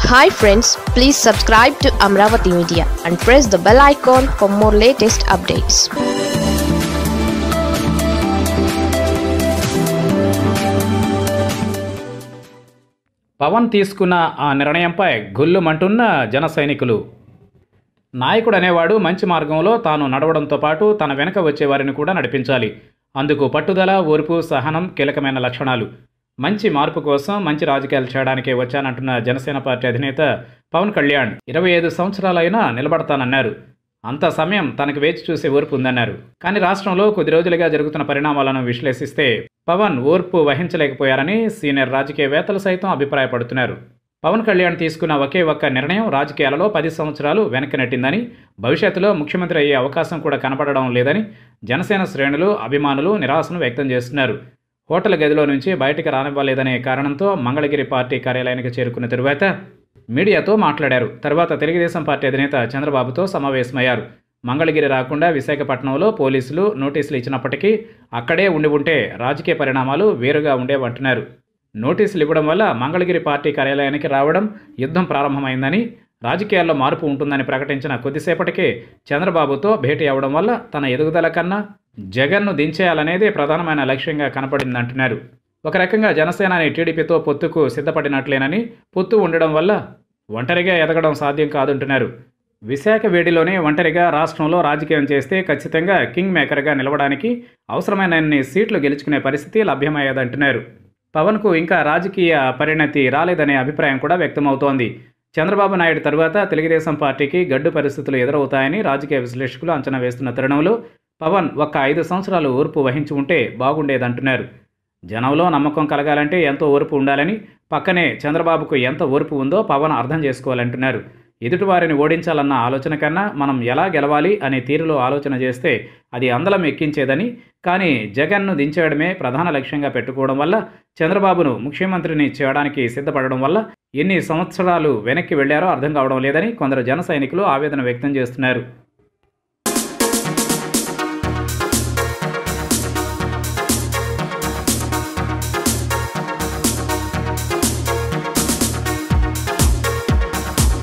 hi friends please subscribe to Amaravati media and press the bell icon for more latest updates Pawan తీసుకున్న ఆ నిర్ణయంపై గుల్లుమంటున్న జన సైనికులు నాయకుడు అనేవాడు మంచి మార్గంలో తాను నడవడంతో పాటు తన వెనక వచ్చే వారిని కూడా నడిపించాలి అందుకు పట్టుదల ఓర్పు సహనం కీలకమైన లక్షణాలు మంచి మార్పు కోసం మంచి రాజకీయాలు చేయడానికే వచ్చానంటున్న జనసేన పార్టీ అధినేత పవన్ కళ్యాణ్ ఇరవై ఐదు సంవత్సరాలైనా నిలబడతానన్నారు అంత సమయం తనకు వేచి చూసే ఓర్పు ఉందన్నారు కానీ రాష్ట్రంలో కొద్ది రోజులుగా జరుగుతున్న పరిణామాలను విశ్లేషిస్తే పవన్ ఓర్పు వహించలేకపోయారని సీనియర్ రాజకీయవేత్తలు సైతం అభిప్రాయపడుతున్నారు పవన్ కళ్యాణ్ తీసుకున్న ఒకే ఒక్క నిర్ణయం రాజకీయాలలో పది సంవత్సరాలు వెనక్కి నెట్టిందని భవిష్యత్తులో ముఖ్యమంత్రి అయ్యే అవకాశం కూడా కనపడడం లేదని జనసేన శ్రేణులు అభిమానులు నిరాశను వ్యక్తం చేస్తున్నారు హోటల్ గదిలో నుంచి బయటకు రానివ్వలేదనే కారణంతో మంగళగిరి పార్టీ కార్యాలయానికి చేరుకున్న తరువాత మీడియాతో మాట్లాడారు తర్వాత తెలుగుదేశం పార్టీ అధినేత చంద్రబాబుతో సమావేశమయ్యారు మంగళగిరి రాకుండా విశాఖపట్నంలో పోలీసులు నోటీసులు ఇచ్చినప్పటికీ అక్కడే ఉండి ఉంటే రాజకీయ పరిణామాలు వేరుగా ఉండేవంటున్నారు నోటీసులు ఇవ్వడం వల్ల మంగళగిరి పార్టీ కార్యాలయానికి రావడం యుద్ధం ప్రారంభమైందని రాజకీయాల్లో మార్పు ఉంటుందని ప్రకటించిన కొద్దిసేపటికే చంద్రబాబుతో భేటీ అవ్వడం వల్ల తన ఎదుగుదల కన్నా జగన్ను దించేయాలనేదే ప్రధానమైన లక్ష్యంగా కనపడిందంటున్నారు ఒక రకంగా జనసేనాని టీడీపీతో పొత్తుకు సిద్ధపడినట్లేనని పొత్తు ఉండడం వల్ల ఒంటరిగా ఎదగడం సాధ్యం కాదంటున్నారు విశాఖ వేడిలోనే ఒంటరిగా రాష్ట్రంలో రాజకీయం చేస్తే ఖచ్చితంగా కింగ్ మేకర్గా నిలవడానికి అవసరమైనన్ని సీట్లు గెలుచుకునే పరిస్థితి లభ్యమయ్యేదంటున్నారు పవన్కు ఇంకా రాజకీయ పరిణతి రాలేదనే అభిప్రాయం కూడా వ్యక్తమవుతోంది చంద్రబాబు నాయుడు తరువాత తెలుగుదేశం పార్టీకి గడ్డు పరిస్థితులు ఎదురవుతాయని రాజకీయ విశ్లేషకులు అంచనా వేస్తున్న తరుణంలో పవన్ ఒక్క ఐదు సంవత్సరాలు ఓర్పు వహించి ఉంటే బాగుండేదంటున్నారు జనంలో నమ్మకం కలగాలంటే ఎంతో ఓర్పు ఉండాలని పక్కనే చంద్రబాబుకు ఎంత ఓర్పు ఉందో పవన్ అర్థం చేసుకోవాలంటున్నారు ఎదుటివారిని ఓడించాలన్న ఆలోచన కన్నా మనం ఎలా గెలవాలి అనే తీరులో ఆలోచన చేస్తే అది అందలం ఎక్కించేదని కానీ జగన్ను దించేయడమే ప్రధాన లక్ష్యంగా పెట్టుకోవడం వల్ల చంద్రబాబును ముఖ్యమంత్రిని చేయడానికి సిద్ధపడడం వల్ల ఎన్ని సంవత్సరాలు వెనక్కి వెళ్లారో అర్థం కావడం లేదని కొందరు జన సైనికులు ఆవేదన వ్యక్తం చేస్తున్నారు